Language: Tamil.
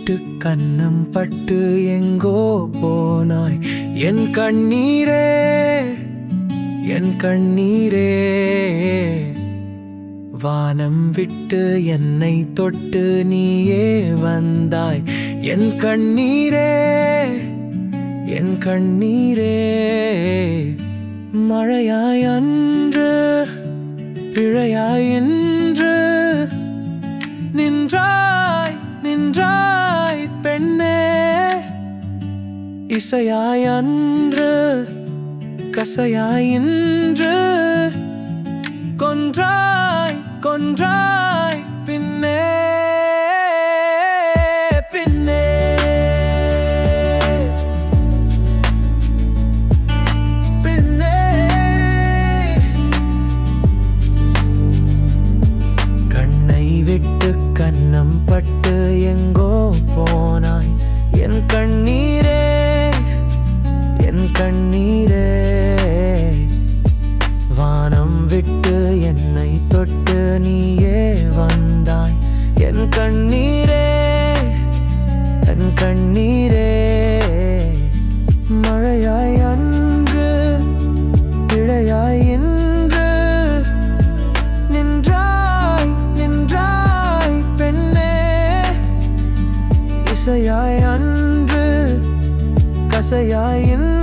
விட்டு கண்ணம் பட்டு எங்கோ போனாய் என் கண்ணீரே என் கண்ணீரே வானம் விட்டு என்னை தொட்டு நீயே வந்தாய் என் கண்ணீரே என் கண்ணீரே மழையாய் அன்று பிழையாய் என்று நின்றாய் நின்றாய் பெண்ணே இசையாய் அன்று கசையாய் இன்று கொன்றாய் கொன்றாய் பின்னே பின்னே பின்னே கண்ணை விட்டு கண்ணம் பட்டு எங்கோ போனாய் என் கண்ணீரே என் கண்ணீரே வானம் விட்டு என்னை தொட்டு நீயே வந்தாய் என் கண்ணீரே என் கண்ணீரே மழையாய் அன்று இழையாய் இன்று நின்றாய் நின்றாய் பெண்ணே இசையாய் அன்று கசையாய் இன்று